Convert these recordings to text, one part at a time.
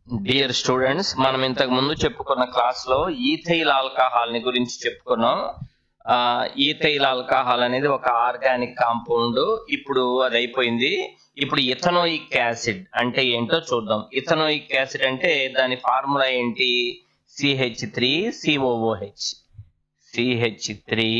dear students మనం ఇంతకు ముందు చెప్పుకున్న క్లాస్ లో ఈథైల్ ఆల్కహాల్ ని గురించి చెప్పుకున్నాం ఆ, ఈథైల్ ఆల్కహాల్ అనేది ఒక ఆర్గానిక్ కాంపౌండ్ ఇప్పుడు అది అయిపోయింది ఇప్పుడు ఇథనోయిక్ యాసిడ్ అంటే ఏంటో చూద్దాం ఇథనోయిక్ యాసిడ్ అంటే దాని ఫార్ములా ఏంటి CH three COOH CH three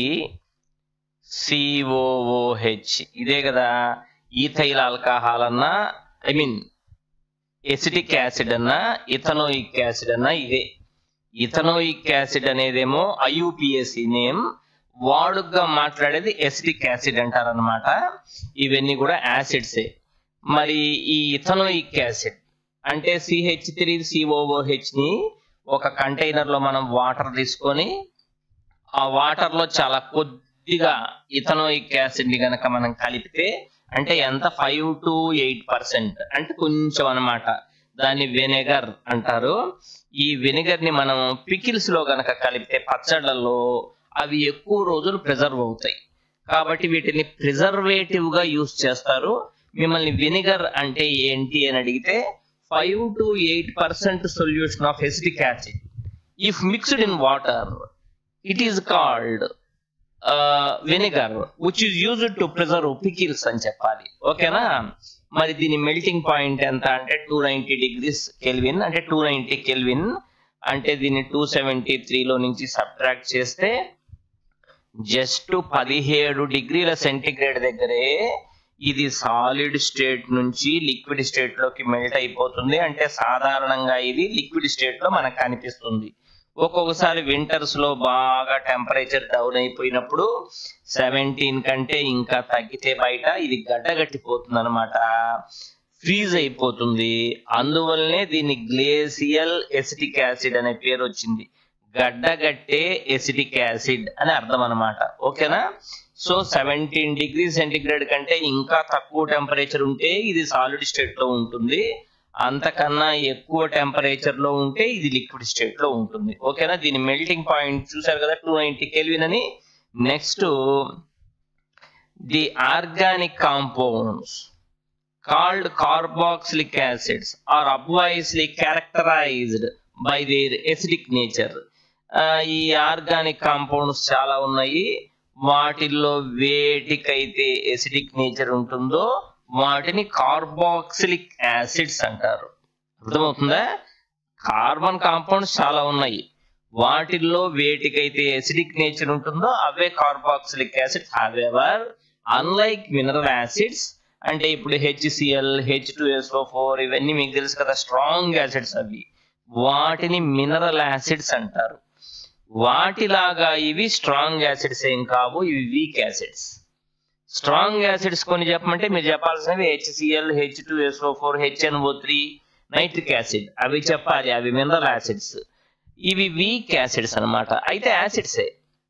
COOH ఇదే కదా ఈథైల్ ఆల్కహాల్ అన్న ఐ మీన్ ఎసిటిక్ యాసిడ్ అన్న ఇథనోయిక్ యాసిడ్ అన్న ఇదే ఇథనోయిక్ యాసిడ్ అనేదేమో ఐయుపిఎస్సి నేమ్ వాడుకగా మాట్లాడేది ఎసిటిక్ యాసిడ్ అంటారనమాట ఇవన్నీ కూడా యాసిడ్సే మరి ఈ ఇథనోయిక్ యాసిడ్ అంటే సిహెచ్ త్రీ సిఓఓహెచ్ ని ఒక కంటైనర్ లో మనం వాటర్ తీసుకొని ఆ వాటర్ లో చాలా కొద్దిగా ఇథనోయిక్ యాసిడ్ ని గనక మనం కలిపితే అంటే ఎంత ఫైవ్ టు ఎయిట్ పర్సెంట్ అంటే కొంచెం అన్నమాట దాన్ని వెనిగర్ అంటారు ఈ వెనిగర్ ని మనం పికిల్స్ లో గనక కలిపితే పచ్చళ్ళలో అవి ఎక్కువ రోజులు ప్రిజర్వ్ అవుతాయి కాబట్టి వీటిని ప్రిజర్వేటివ్ గా యూస్ చేస్తారు మిమ్మల్ని వెనిగర్ అంటే ఏంటి అని అడిగితే five to eight percent solution of acetic acid if mixed in water it is called vinegar which is used to preserve pickles అని చెప్పాలి ఓకేనా మరి దీని మెల్టింగ్ పాయింట్ ఎంత అంటే టూ నైన్టీ డిగ్రీస్ కెల్విన్ అంటే టూ నైన్టీ కెల్విన్ అంటే దీన్ని టూ సెవెంటీ త్రీలో నుంచి సబ్ట్రాక్ట్ చేస్తే జస్ట్ పదిహేడు డిగ్రీల సెంటిగ్రేడ్ దగ్గరే ఇది సాలిడ్ స్టేట్ నుంచి లిక్విడ్ స్టేట్ లోకి మెల్ట్ అయిపోతుంది అంటే సాధారణంగా ఇది లిక్విడ్ స్టేట్ లో మనకు కనిపిస్తుంది ఒక్కొక్కసారి వింటర్స్ లో బాగా టెంపరేచర్ డౌన్ అయిపోయినప్పుడు సెవెంటీన్ కంటే ఇంకా తగ్గితే బయట ఇది గడ్డగట్టిపోతుంది అనమాట ఫ్రీజ్ అయిపోతుంది అందువల్లనే దీన్ని గ్లేసియల్ ఎసిటిక్ యాసిడ్ అనే పేరు వచ్చింది గడ్డగట్టే ఎసిటిక్ యాసిడ్ అని అర్థం అనమాట ఓకేనా సో సెవెంటీన్ డిగ్రీ సెంటిగ్రేడ్ కంటే ఇంకా తక్కువ టెంపరేచర్ ఉంటే ఇది సాలిడ్ స్టేట్ లో ఉంటుంది అంతకన్నా ఎక్కువ టెంపరేచర్ లో ఉంటే ఇది లిక్విడ్ స్టేట్ లో ఉంటుంది ఓకేనా దీని మెల్టింగ్ పాయింట్ చూసారు కదా టూ నైన్టీ కెల్విన్ అని next the organic compounds called carboxylic acids are obviously characterized by their acidic nature ఆ, ఈ ఆర్గానిక్ కాంపౌండ్స్ చాలా ఉన్నాయి వాటిల్లో వేటికైతే ఎసిడిక్ నేచర్ ఉంటుందో వాటిని కార్బాక్సిలిక్ యాసిడ్స్ అంటారు అర్థమవుతుందా కార్బన్ కాంపౌండ్స్ చాలా ఉన్నాయి వాటిల్లో వేటికైతే ఎసిడిక్ నేచర్ ఉంటుందో అవే carboxylic acid however unlike mineral acids అంటే ఇప్పుడు HCl H two SO four ఇవన్నీ మీకు తెలుసు కదా స్ట్రాంగ్ యాసిడ్స్ అవి వాటిని మినరల్ యాసిడ్స్ అంటారు వాటిలాగా ఇవి స్ట్రాంగ్ యాసిడ్స్ ఏం కావు ఇవి వీక్ యాసిడ్స్ స్ట్రాంగ్ యాసిడ్స్ కొన్ని చెప్పమంటే మీరు చెప్పాల్సినవి HCl H two SO four HNO three nitric acid అవి చెప్పాలి అవి మినరల్ యాసిడ్స్ ఇవి వీక్ యాసిడ్స్ అన్నమాట అయితే యాసిడ్సే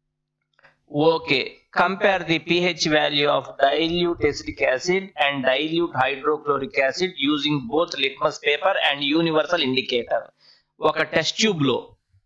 okay compare the pH value of dilute acetic acid and dilute hydrochloric acid using both litmus paper and universal indicator ఒక test tube లో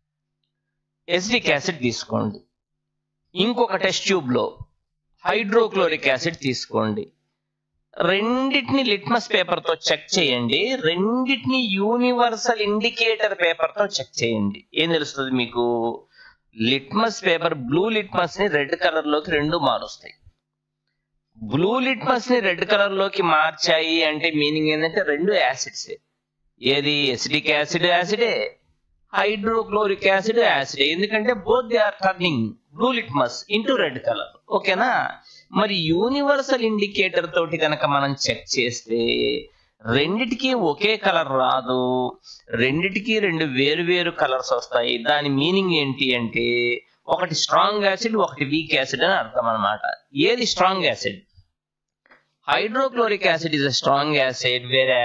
acetic acid తీసుకోండి ఇంకొక టెస్ట్ ట్యూబ్ లో హైడ్రోక్లోరిక్ యాసిడ్ తీసుకోండి రెండిటిని లిట్మస్ పేపర్ తో చెక్ చేయండి రెండిటిని యూనివర్సల్ ఇండికేటర్ పేపర్ తో చెక్ చేయండి ఏం తెలుస్తుంది మీకు లిట్మస్ పేపర్ బ్లూ లిట్మస్ ని రెడ్ కలర్ లోకి రెండు మారుస్తాయి బ్లూ లిట్మస్ ని రెడ్ కలర్ లోకి మార్చాయి అంటే మీనింగ్ ఏంటంటే రెండు యాసిడ్స్ ఏది ఎసిడిక్ యాసిడ్ యాసిడే హైడ్రోక్లోరిక్ యాసిడ్ యాసిడ్ ఎందుకంటే both they are turning blue litmus into red colour ఓకేనా మరి యూనివర్సల్ ఇండికేటర్ తోటి కనుక మనం చెక్ చేస్తే రెండిటికి ఒకే కలర్ రాదు రెండిటికి రెండు వేరు వేరు కలర్స్ వస్తాయి దాని మీనింగ్ ఏంటి అంటే ఒకటి స్ట్రాంగ్ యాసిడ్ ఒకటి వీక్ యాసిడ్ అని అర్థం అనమాట ఏది strong acid hydrochloric acid is a strong acid వేరే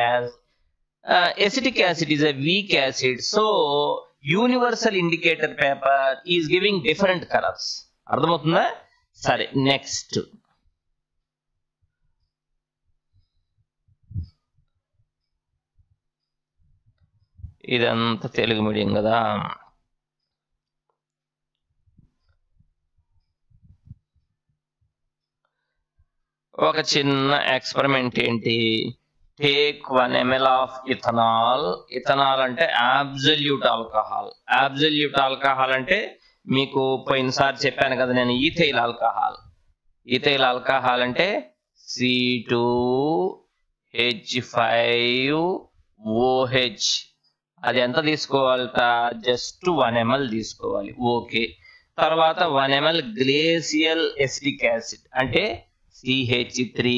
acetic acid is a weak acid so universal indicator paper is giving different colours అర్థమవుతుందా సరే నెక్స్ట్ ఇదంతా తెలుగు మీడియం కదా ఒక చిన్న ఎక్స్పెరిమెంట్ ఏంటి take one ML of ethanol ethanol అంటే absolute alcohol absolute alcohol అంటే మీకు పోయినసారి చెప్పాను కదా నేను ఈథైల్ ఆల్కహాల్ ఈథైల్ ఆల్కహాల్ అంటే C two H five OH అది ఎంత తీసుకోవాలట జస్ట్ వన్ ఎంఎల్ తీసుకోవాలి ఓకే తర్వాత one ML glacial acetic acid అంటే సిహెచ్ త్రీ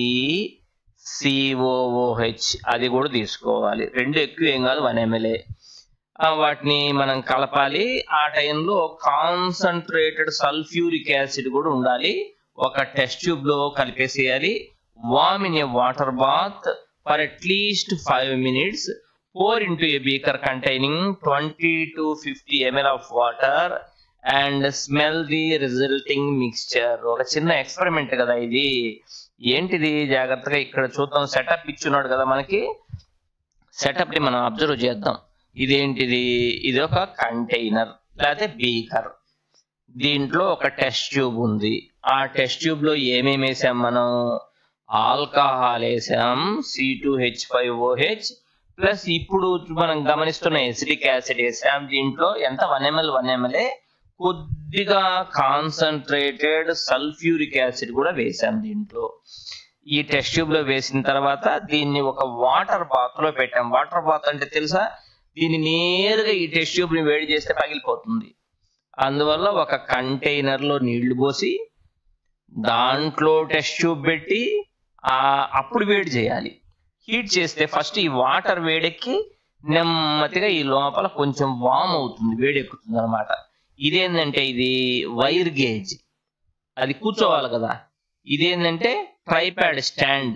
సిఓఓహెచ్ అది కూడా తీసుకోవాలి రెండు ఎక్కువ ఏం కాదు వన్ ఎంఎల్ఏ వాటిని మనం కలపాలి ఆ టైంలో కాన్సన్ట్రేటెడ్ సల్ఫ్యూరిక్ యాసిడ్ కూడా ఉండాలి ఒక టెస్ట్ ట్యూబ్ లో కలిపేసేయాలి warm in a water bath for at least five minutes pour into a beaker containing 20 to 50 ml of water and smell the resulting mixture ఒక చిన్న ఎక్స్పెరిమెంట్ కదా ఇది ఏంటిది జాగ్రత్తగా ఇక్కడ చూద్దాం సెటప్ ఇచ్చున్నాడు కదా మనకి సెటప్ ని మనం అబ్జర్వ్ చేద్దాం ఇదేంటిది ఇది ఒక కంటైనర్ లేకపోతే బీకర్ దీంట్లో ఒక టెస్ట్ ట్యూబ్ ఉంది ఆ టెస్ట్ ట్యూబ్ లో ఏమేమి వేసాం మనం ఆల్కహాల్ వేసాం C two H five OH plus ఇప్పుడు మనం గమనిస్తున్న ఎసిడిక్ యాసిడ్ వేసాం దీంట్లో ఎంత వన్ ఎంఎల్ వన్ ఎంఎల్ఏ కొద్దిగా కాన్సన్ట్రేటెడ్ సల్ఫ్యూరిక్ యాసిడ్ కూడా వేసాం దీంట్లో ఈ టెస్ట్ ట్యూబ్ లో వేసిన తర్వాత దీన్ని ఒక వాటర్ బాత్ లో పెట్టాం వాటర్ బాత్ అంటే తెలుసా దీన్ని నేరుగా ఈ టెస్ట్ ట్యూబ్ ని వేడి చేస్తే పగిలిపోతుంది అందువల్ల ఒక కంటైనర్ లో నీళ్లు పోసి దాంట్లో టెస్ట్ ట్యూబ్ పెట్టి ఆ అప్పుడు వేడి చేయాలి హీట్ చేస్తే ఫస్ట్ ఈ వాటర్ వేడెక్కి నెమ్మదిగా ఈ లోపల కొంచెం వామ్ అవుతుంది వేడెక్కుతుంది అనమాట ఇదేంటంటే ఇది వైర్ గేజ్ అది కూర్చోవాలి కదా ఇదేంటంటే ట్రైప్యాడ్ స్టాండ్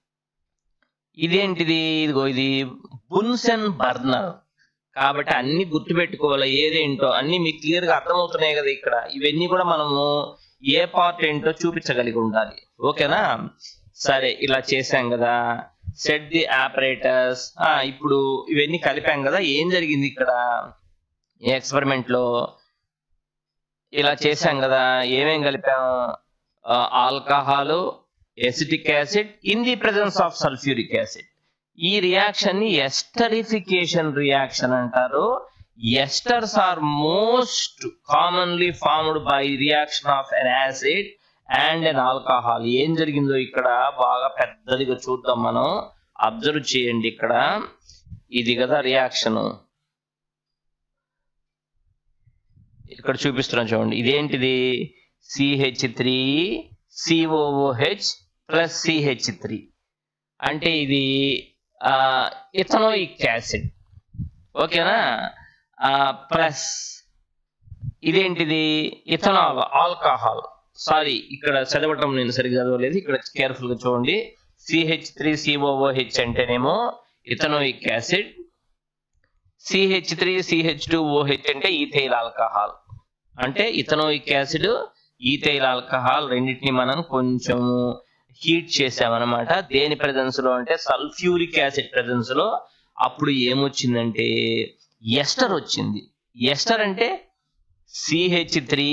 ఇదేంటిది ఇదిగో ఇది బున్సెన్ బర్నర్ కాబట్టి అన్ని గుర్తుపెట్టుకోవాలి ఏదేంటో అన్ని మీకు క్లియర్ గా అర్థమవుతున్నాయి కదా ఇక్కడ ఇవన్నీ కూడా మనము ఏ పార్ట్ ఏంటో చూపించగలిగి ఉండాలి ఓకేనా సరే ఇలా చేసాం కదా సెట్ ది ఆపరేటర్స్ ఇప్పుడు ఇవన్నీ కలిపాం కదా ఏం జరిగింది ఇక్కడ ఈ ఎక్స్పెరిమెంట్ లో ఇలా చేసాం కదా ఏమేం కలిపాం alcohol acetic acid in the presence of sulphuric acid ఈ రియాక్షన్ ని ఎస్టరిఫికేషన్ రియాక్షన్ అంటారు esters are most commonly formed by reaction of an acid and an alcohol ఏం జరిగిందో ఇక్కడ బాగా పెద్దదిగా చూద్దాం మనం అబ్జర్వ్ చేయండి ఇక్కడ ఇది కదా రియాక్షన్ ఇక్కడ చూపిస్తున్నాం చూడండి ఇదేంటిది CH three COOH plus CH three అంటే ఇది ఇథనోయిక్ యాసిడ్ ఓకేనా ప్లస్ ఇదేంటిది ఇథనాల్ ఆల్కహాల్ సారీ ఇక్కడ చదవటం నేను సరిగ్గా చదవలేదు ఇక్కడ కేర్ఫుల్ గా చూడండి సిహెచ్ త్రీ సిఓఓహెచ్ అంటేనేమో ethanoic acid CH three CH two OH అంటే ఈథైల్ ఆల్కహాల్ అంటే ఇథనోయిక్ యాసిడ్ ఈథైల్ ఆల్కహాల్ రెండింటిని మనం కొంచెం హీట్ చేసామన్నమాట దేని ప్రెజెన్స్ లో అంటే సల్ఫ్యూరిక్ యాసిడ్ ప్రెజెన్స్ లో అప్పుడు ఏమొచ్చిందంటే ఎస్టర్ వచ్చింది ఎస్టర్ అంటే CH three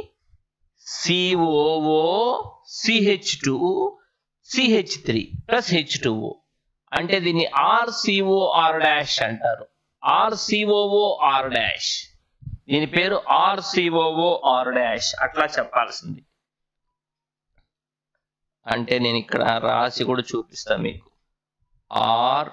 COO CH two CH three plus H two అంటే దీన్ని ఆర్సిఓఆర్ డాష్ అంటారు ఆర్సిఓఓ ఆర్ డాష్ దీని పేరు ఆర్సిఓఓ ఆర్ డాష్ అట్లా చెప్పాల్సింది అంటే నేను ఇక్కడ రాసి కూడా చూపిస్తా మీకు ఆర్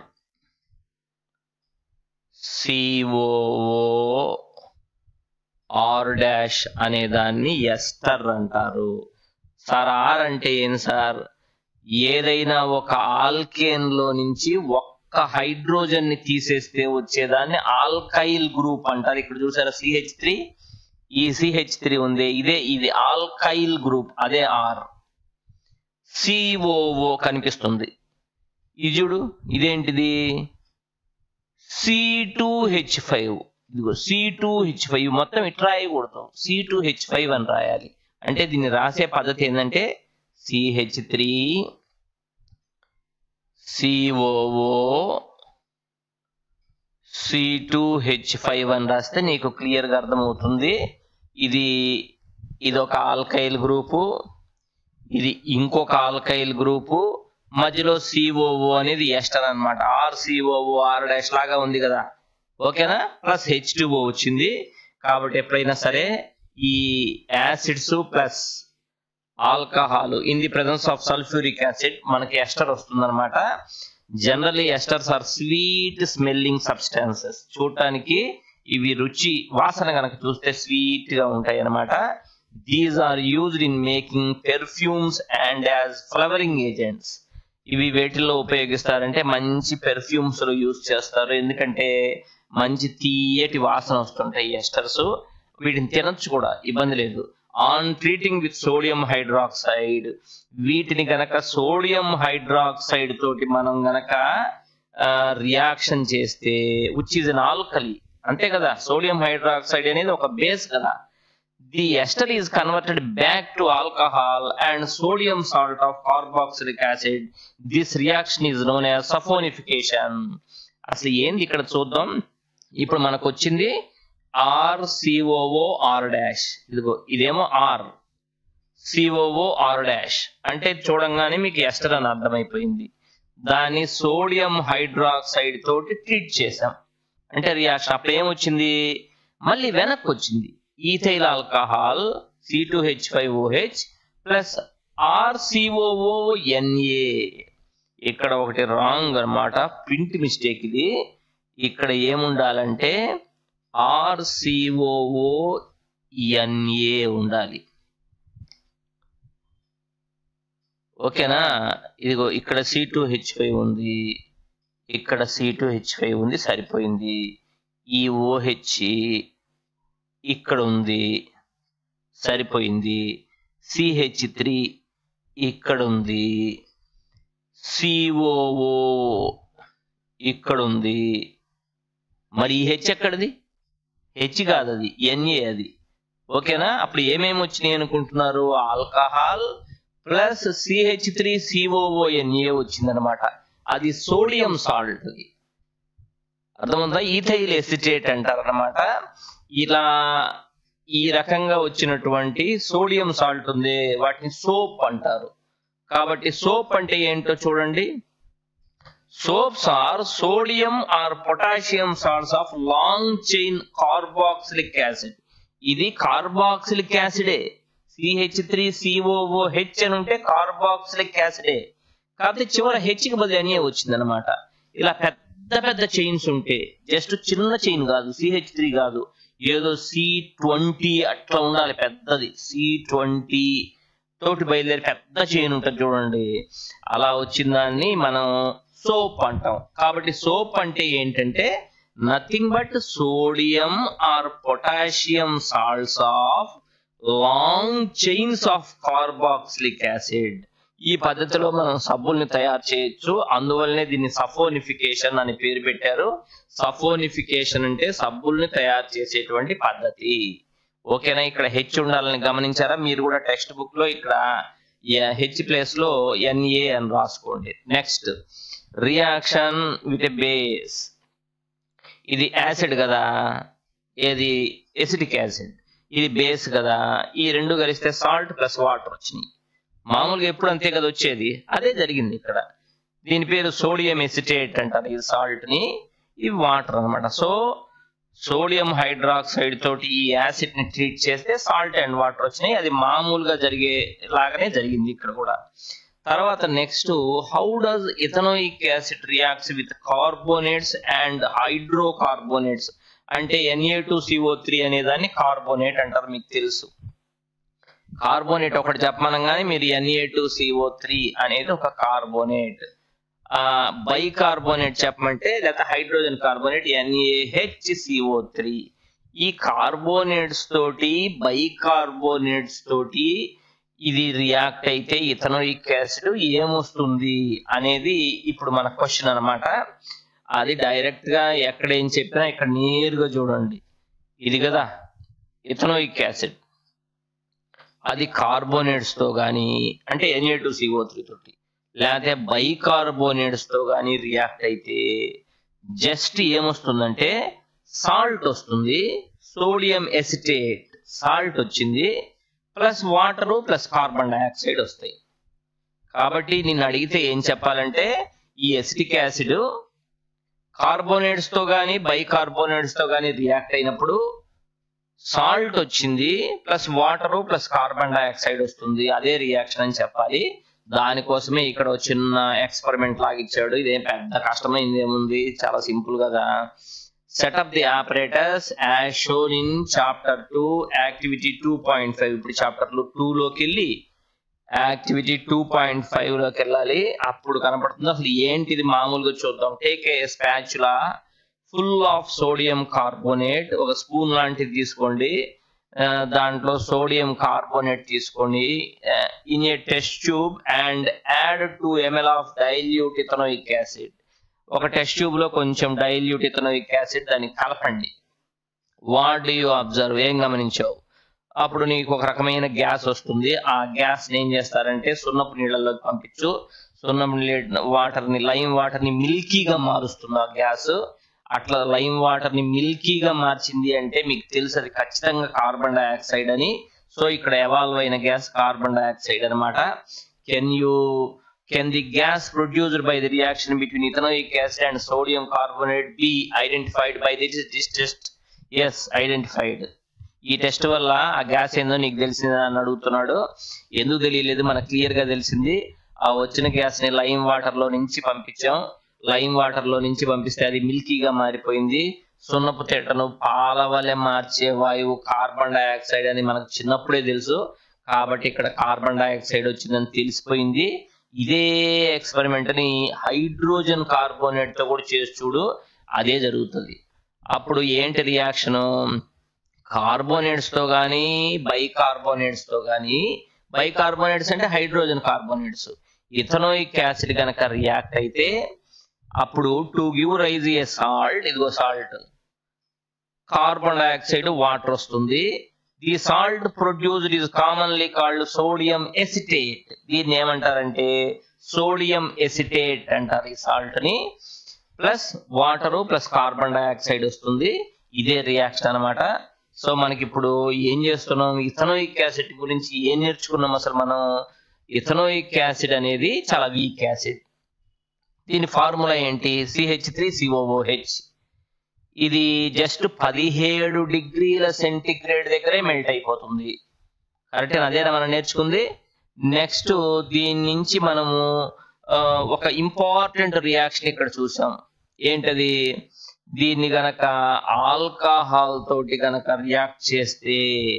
సిఓఓ ఆర్ డాష్ అనే దాన్ని ఎస్టర్ అంటారు సార్ ఆర్ అంటే ఏం సార్ ఏదైనా ఒక ఆల్కేన్ లో నుంచి ఒక్క హైడ్రోజన్ ని తీసేస్తే వచ్చేదాన్ని ఆల్కైల్ గ్రూప్ అంటారు ఇక్కడ చూసారా సిహెచ్ త్రీ ఈ సిహెచ్ త్రీ ఉంది ఇదే ఇది ఆల్కైల్ గ్రూప్ అదే ఆర్ సిఓఓ కనిపిస్తుంది ఇది చూడు ఇదేంటిది సి టూ హెచ్ ఫైవ్ ఇదిగో సి టూ హెచ్ ఫైవ్ మొత్తం ఇట్లా రాయకూడదు సి టూ హెచ్ ఫైవ్ అని రాయాలి అంటే దీన్ని రాసే పద్ధతి ఏంటంటే CH three COO C two H five అని రాస్తే నీకు క్లియర్గా అర్థమవుతుంది ఇది ఇది ఒక ఆల్కైల్ గ్రూపు ఇది ఇంకొక ఆల్కైల్ గ్రూపు మధ్యలో సిఓఓ అనేది ఎస్టర్ అనమాట ఆర్ సిఓఓ ఆర్ డాష్ లాగా ఉంది కదా ఓకేనా ప్లస్ హెచ్ వచ్చింది కాబట్టి ఎప్పుడైనా సరే ఈ acids plus alcohol in the presence of sulphuric acid మనకి ఎస్టర్ వస్తుందన్నమాట generally esters are sweet smelling substances చూడటానికి ఇవి రుచి వాసన కనుక చూస్తే స్వీట్ గా ఉంటాయి అన్నమాట these are used in making perfumes and as flavouring agents ఇవి వేటిల్లో ఉపయోగిస్తారంటే మంచి పెర్ఫ్యూమ్స్ లో యూజ్ చేస్తారు ఎందుకంటే మంచి తీయటి వాసన వస్తుంటాయి ఎస్టర్స్ వీటిని తినొచ్చు కూడా ఇబ్బంది లేదు on treating with sodium hydroxide వీటిని గనక సోడియం హైడ్రాక్సైడ్ తోటి మనం గనక రియాక్షన్ చేస్తే విచ్ ఈజ్ అన్ ఆల్కలీ అంతే కదా సోడియం హైడ్రాక్సైడ్ అనేది ఒక బేస్ కదా the ester is converted back to alcohol and sodium salt of carboxylic acid this reaction is known as saponification అసలు ఏంది ఇక్కడ చూద్దాం ఇప్పుడు మనకు వచ్చింది ఆర్ సిఓఓ ఆర్ డాష్ ఇదిగో ఇదేమో ఆర్ సిఓఓ ఆర్ డాష్ అంటే చూడంగానే మీకు ఎస్టర్ అని అర్థమైపోయింది దాన్ని సోడియం హైడ్రాక్సైడ్ తోటి ట్రీట్ చేసాం అంటే రియాక్షన్ అప్పుడు ఏమొచ్చింది మళ్ళీ వెనక్కి వచ్చింది ethyl alcohol C two H five OH plus RCOO Na ఇక్కడ ఒకటి రాంగ్ అన్నమాట ప్రింట్ మిస్టేక్ ఇది ఇక్కడ ఏముండాలంటే ఆర్సిఓఓ ఎన్ఏ ఉండాలి ఓకేనా ఇదిగో ఇక్కడ సి టూ హెచ్ ఫైవ్ ఉంది ఇక్కడ సి టూ హెచ్ ఫైవ్ ఉంది సరిపోయింది ఈ ఓహెచ్ ఇక్కడ ఉంది సరిపోయింది సిహెచ్ త్రీ ఇక్కడ ఉంది సిఓఓ ఇక్కడ ఉంది మరి ఈ హెచ్ ఎక్కడిది హెచ్ కాదు అది ఎన్ఏ అది ఓకేనా అప్పుడు ఏమేమి వచ్చినాయి అనుకుంటున్నారు alcohol plus CH three COO Na వచ్చిందనమాట అది సోడియం సాల్ట్ అది అర్థముందా ఈథైల్ ఎసిటేట్ అంటారు అనమాట ఇలా ఈ రకంగా వచ్చినటువంటి సోడియం సాల్ట్ ఉంది వాటిని సోప్ అంటారు కాబట్టి సోప్ అంటే ఏంటో చూడండి soaps are sodium or potassium salts of long chain carboxylic acid ఇది కార్బాక్సిలిక్ యాసిడే సిహెచ్ త్రీ సిఓఓ హెచ్ అని ఉంటే కార్బాక్సిలిక్ యాసిడే కాకపోతే చివర హెచ్ కి బదులు అనే వచ్చింది అనమాట ఇలా పెద్ద పెద్ద చైన్స్ ఉంటే జస్ట్ చిన్న చైన్ కాదు సిహెచ్ త్రీ కాదు ఏదో సి ట్వంటీ అట్లా ఉండాలి పెద్దది సి ట్వంటీ తోటి బయలుదేరి పెద్ద చైన్ ఉంటుంది చూడండి అలా వచ్చిన దాన్ని మనం సోప్ అంటాం కాబట్టి సోప్ అంటే ఏంటంటే nothing but sodium or potassium salts of long chains of carboxylic acid ఈ పద్ధతిలో మనం సబ్బుల్ని తయారు చేయొచ్చు అందువల్లనే దీన్ని సఫోనిఫికేషన్ అని పేరు పెట్టారు సఫోనిఫికేషన్ అంటే సబ్బుల్ని తయారు చేసేటువంటి పద్ధతి ఓకేనా ఇక్కడ హెచ్ ఉండాలని గమనించారా మీరు కూడా టెక్స్ట్ బుక్ లో ఇక్కడ హెచ్ ప్లేస్ లో ఎన్ఏ అని రాసుకోండి next reaction with a base ఇది యాసిడ్ కదా ఏది ఎసిటిక్ యాసిడ్ ఇది బేస్ కదా ఈ రెండు కలిస్తే సాల్ట్ ప్లస్ వాటర్ వచ్చినాయి మామూలుగా ఎప్పుడు అంతే కదా వచ్చేది అదే జరిగింది ఇక్కడ దీని పేరు సోడియం ఎసిటేట్ అంటారు ఈ సాల్ట్ ని ఇవి వాటర్ అన్నమాట సో సోడియం హైడ్రాక్సైడ్ తోటి ఈ యాసిడ్ ని ట్రీట్ చేస్తే సాల్ట్ అండ్ వాటర్ వచ్చినాయి అది మామూలుగా జరిగే లాగానే జరిగింది ఇక్కడ కూడా తర్వాత next how does ethanoic acid reacts with carbonates and hydrocarbonates అంటే ఎన్ఏ టూ సిఓ త్రీ అనే దాన్ని కార్బోనేట్ అంటారు మీకు తెలుసు కార్బోనేట్ ఒకటి చెప్పమనగానే మీరు ఎన్ఏ టూ సిఓ త్రీ అనేది ఒక కార్బోనేట్ ఆ బైకార్బోనేట్ చెప్పమంటే లేకపోతే hydrogen carbonate NAH CO three ఈ కార్బోనేట్స్ తోటి బైకార్బోనేట్స్ తోటి ఇది రియాక్ట్ అయితే ఇథనోయిక్ యాసిడ్ ఏమొస్తుంది అనేది ఇప్పుడు మన క్వశ్చన్ అన్నమాట అది డైరెక్ట్ గా ఎక్కడ ఏం చెప్పినా ఇక్కడ నేరుగా చూడండి ఇది కదా ఇథనోయిక్ యాసిడ్ అది కార్బోనేట్స్ తో గాని అంటే ఎన్ఏ టూ సిఓ త్రీ తోటి లేకపోతే బైకార్బోనేట్స్ తో గాని రియాక్ట్ అయితే జస్ట్ ఏమొస్తుందంటే సాల్ట్ వస్తుంది సోడియం ఎసిటేట్ సాల్ట్ వచ్చింది plus water plus carbon dioxide వస్తాయి కాబట్టి నిన్ను అడిగితే ఏం చెప్పాలంటే ఈ ఎసిటిక్ యాసిడ్ కార్బోనేట్స్ తో గాని బైకార్బోనేట్స్ తో గాని రియాక్ట్ అయినప్పుడు సాల్ట్ వచ్చింది plus water plus carbon dioxide వస్తుంది అదే రియాక్షన్ అని చెప్పాలి దానికోసమే ఇక్కడ ఒక చిన్న ఎక్స్పెరిమెంట్ లాగా ఇచ్చాడు ఇదేం పెద్ద కష్టమైంది ఏముంది చాలా సింపుల్ కదా set up the apparatus as shown in chapter two activity two point five ఇప్పుడు చాప్టర్ టూ లోకి వెళ్ళి యాక్టివిటీ టూ పాయింట్ ఫైవ్ లోకి వెళ్ళాలి అప్పుడు కనపడుతుంది అసలు ఏంటిది మామూలుగా చూద్దాం take a spatula full of sodium carbonate ఒక స్పూన్ లాంటిది తీసుకోండి ఆ, దాంట్లో సోడియం కార్బోనేట్ తీసుకోండి in a test tube and add two ML of dilute ethanoic acid ఒక టెస్ట్ ట్యూబ్ లో కొంచెం డైల్యూట్ ఇథనోయిక్ యాసిడ్ దాన్ని కలపండి వాట్ డూ యూ అబ్జర్వ్ ఏం గమనించావు అప్పుడు నీకు ఒక రకమైన గ్యాస్ వస్తుంది ఆ గ్యాస్ ఏం చేస్తారంటే సున్నపు నీళ్ళలోకి పంపించు సున్నపు నీళ్ళ వాటర్ ని లైమ్ వాటర్ ని మిల్కీగా మారుస్తుంది ఆ గ్యాస్ అట్లా లైమ్ వాటర్ ని మిల్కీగా మార్చింది అంటే మీకు తెలుసు అది ఖచ్చితంగా కార్బన్ డైఆక్సైడ్ అని సో ఇక్కడ ఎవాల్వ్ అయిన గ్యాస్ కార్బన్ డైఆక్సైడ్ అన్నమాట can you can the gas produced by the reaction between ethanoic acid and sodium carbonate be identified by this this test yes identified ఈ టెస్ట్ వల్ల ఆ gas ఏందో నీకు తెలిసిందా అని అడుగుతున్నాడు ఎందుకు తెలియలేదు మనకు క్లియర్ గా తెలిసింది ఆ వచ్చిన గ్యాస్ ని లైమ్ వాటర్ లో నుంచి పంపించాం లైమ్ వాటర్ లో నుంచి పంపిస్తే అది మిల్కీగా మారిపోయింది సున్నపు తిట్టను పాల వలె మార్చే వాయువు కార్బన్ డైఆక్సైడ్ అని మనకు చిన్నప్పుడే తెలుసు కాబట్టి ఇక్కడ కార్బన్ డైఆక్సైడ్ వచ్చిందని తెలిసిపోయింది ఇదే ఎక్స్పెరిమెంట్ ని హైడ్రోజన్ కార్బోనేట్ తో కూడా చేసి చూడు అదే జరుగుతుంది అప్పుడు ఏంటి రియాక్షన్ కార్బోనేట్స్ తో గానీ బైకార్బోనేట్స్ తో గానీ బైకార్బోనేట్స్ అంటే హైడ్రోజన్ కార్బోనేట్స్ ఇథనోయిక్ యాసిడ్ కనుక రియాక్ట్ అయితే అప్పుడు to give rise a salt ఇదిగో సాల్ట్ కార్బన్ డైఆక్సైడ్ వాటర్ వస్తుంది the salt produced is commonly called sodium acetate దీన్ని ఏమంటారంటే సోడియం ఎసిటేట్ అంటారు ఈ సాల్ట్ ని plus water plus carbon dioxide వస్తుంది ఇదే రియాక్షన్ అన్నమాట సో మనకి ఇప్పుడు ఏం చేస్తున్నాం ఇథనోయిక్ యాసిడ్ గురించి ఏం నేర్చుకున్నాం అసలు మనం ఇథనోయిక్ యాసిడ్ అనేది చాలా వీక్ యాసిడ్ దీని ఫార్ములా ఏంటి సిహెచ్ త్రీ సిఓఓహెచ్ ఇది జస్ట్ పదిహేడు డిగ్రీల సెంటిగ్రేడ్ దగ్గరే మెల్ట్ అయిపోతుంది కరెక్ట్ అదేనా మనం నేర్చుకుంది నెక్స్ట్ దీని నుంచి మనము ఆ, ఒక ఇంపార్టెంట్ రియాక్షన్ ఇక్కడ చూసాం ఏంటది దీన్ని గనక ఆల్కహాల్ తోటి గనక రియాక్ట్ చేస్తే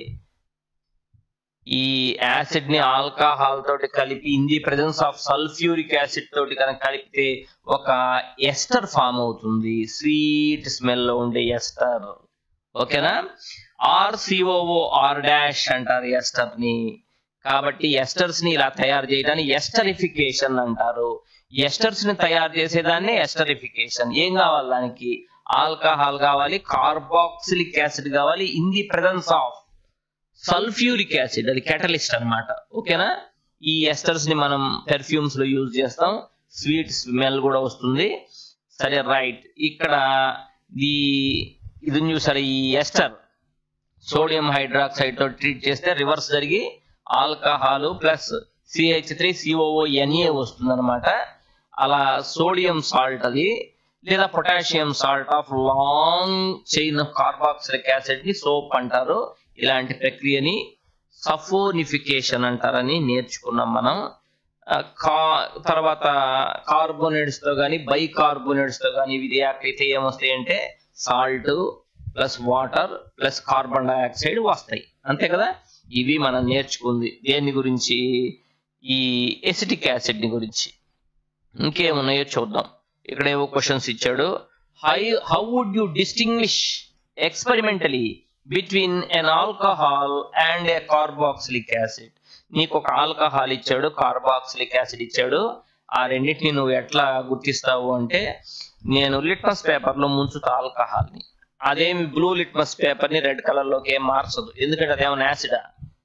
ఈ యాసిడ్ ని ఆల్కహాల్ తోటి కలిపి in the presence of sulphuric acid తోటి కనుక కలిపితే ఒక ఎస్టర్ ఫామ్ అవుతుంది స్వీట్ స్మెల్ లో ఉండే ఎస్టర్ ఓకేనా ఆర్ సిఓఓ ఆర్ డాష్ అంటారు ఎస్టర్ ని కాబట్టి ఎస్టర్స్ ని ఇలా తయారు చేయడాన్ని ఎస్టరిఫికేషన్ అంటారు ఎస్టర్స్ ని తయారు చేసేదాన్ని ఎస్టరిఫికేషన్ ఏం కావాలి దానికి ఆల్కహాల్ కావాలి కార్బాక్సిలిక్ యాసిడ్ కావాలి in the presence of sulphuric acid అది కెటలిస్ట్ అన్నమాట ఓకేనా ఈ ఎస్టర్స్ ని మనం పెర్ఫ్యూమ్స్ లో యూజ్ చేస్తాం స్వీట్ స్మెల్ కూడా వస్తుంది సరే రైట్ ఇక్కడ ఈ ఇది చూసారు ఈ ఎస్టర్ సోడియం హైడ్రాక్సైడ్ తో ట్రీట్ చేస్తే రివర్స్ జరిగి alcohol plus CH three COO NA వస్తుంది అనమాట అలా సోడియం సాల్ట్ అది లేదా potassium salt of long chain carboxylic acid ని సోప్ అంటారు ఇలాంటి ప్రక్రియని సఫోనిఫికేషన్ అంటారని నేర్చుకున్నాం మనం ఆ, కా తర్వాత కార్బోనేట్స్ తో కానీ బైకార్బోనేట్స్ తో కానీ ఇవి రియాక్ట్ అయితే ఏమొస్తాయి అంటే salt plus water plus carbon dioxide వస్తాయి అంతే కదా ఇవి మనం నేర్చుకుంది దేని గురించి ఈ ఎసిటిక్ యాసిడ్ ని గురించి ఇంకేమున్నాయో చూద్దాం ఇక్కడ ఏవో క్వశ్చన్స్ ఇచ్చాడు hi how would you distinguish experimentally between an alcohol and a carboxylic acid నీకు ఒక ఆల్కహాల్ ఇచ్చాడు కార్బాక్సిలిక్ యాసిడ్ ఇచ్చాడు ఆ రెండింటిని నువ్వు ఎట్లా గుర్తిస్తావు అంటే నేను లిట్మస్ పేపర్ లో ముంచుతా ఆల్కహాల్ ని అదేమి బ్లూ లిట్మస్ పేపర్ ని రెడ్ కలర్ లోకి ఏం మార్చదు ఎందుకంటే అదేమైనా యాసిడా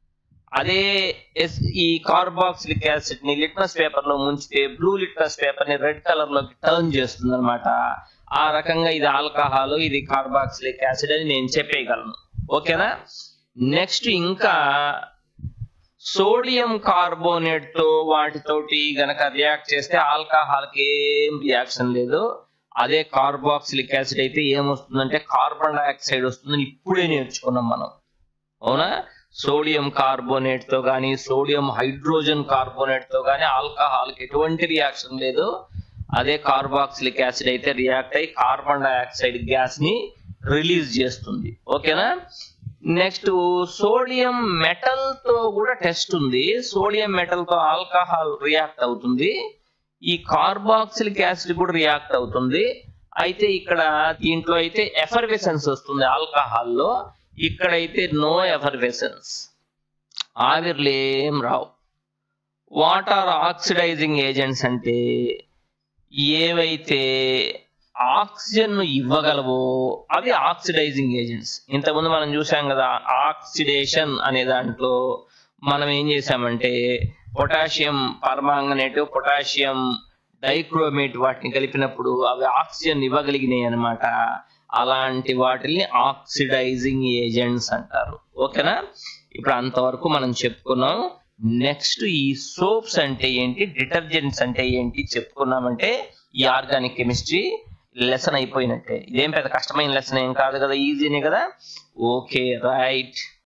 అదే ఎస్- ఈ కార్బాక్సిలిక్ యాసిడ్ ని లిట్మస్ పేపర్ లో ముంచితే బ్లూ లిట్మస్ పేపర్ ని రెడ్ కలర్ లోకి టర్న్ చేస్తుంది అనమాట ఆ రకంగా ఇది ఆల్కహాల్ ఇది కార్బాక్సిలిక్ యాసిడ్ అని నేను చెప్పేయగలను ఓకేనా నెక్స్ట్ ఇంకా సోడియం కార్బోనేట్ తో వాటితోటి గనక రియాక్ట్ చేస్తే ఆల్కహాల్ కి ఏం రియాక్షన్ లేదు అదే కార్బాక్సిలిక్ యాసిడ్ అయితే ఏమొస్తుందంటే కార్బన్ డైఆక్సైడ్ వస్తుందని ఇప్పుడే నేర్చుకున్నాం మనం అవునా సోడియం కార్బోనేట్ తో కానీ సోడియం హైడ్రోజన్ కార్బోనేట్ తో కానీ ఆల్కహాల్ కి ఎటువంటి రియాక్షన్ లేదు అదే కార్బాక్సిలిక్ యాసిడ్ అయితే రియాక్ట్ అయ్యి కార్బన్ డైఆక్సైడ్ గ్యాస్ ని రిలీజ్ చేస్తుంది ఓకేనా నెక్స్ట్ సోడియం మెటల్ తో కూడా టెస్ట్ ఉంది సోడియం మెటల్ తో ఆల్కహాల్ రియాక్ట్ అవుతుంది ఈ కార్బాక్సిలిక్ యాసిడ్ కూడా రియాక్ట్ అవుతుంది అయితే ఇక్కడ దీంట్లో అయితే ఎఫర్వెసెన్స్ వస్తుంది ఆల్కహాల్లో ఇక్కడైతే నో ఎఫర్వెసెన్స్ ఆవిర్లు ఏం రావు వాట్ ఆర్ ఆక్సిడైజింగ్ ఏజెంట్స్ అంటే ఏవైతే ఆక్సిజన్ ఇవ్వగలవో అవి ఆక్సిడైజింగ్ ఏజెంట్స్ ఇంతకుముందు మనం చూసాం కదా ఆక్సిడేషన్ అనే దాంట్లో మనం ఏం చేసామంటే పొటాషియం పర్మాంగనేట్ పొటాషియం డైక్రోమేట్ వాటిని కలిపినప్పుడు అవి ఆక్సిజన్ ఇవ్వగలిగినాయి అనమాట అలాంటి వాటిని ఆక్సిడైజింగ్ ఏజెంట్స్ అంటారు ఓకేనా ఇప్పుడు అంతవరకు మనం చెప్పుకున్నాం నెక్స్ట్ ఈ సోప్స్ అంటే ఏంటి డిటర్జెంట్స్ అంటే ఏంటి చెప్పుకున్నామంటే ఈ ఆర్గానిక్ కెమిస్ట్రీ లెసన్ అయిపోయినట్టే ఇదేం పెద్ద కష్టమైన లెసన్ ఏం కాదు కదా ఈజీనే కదా ఓకే రైట్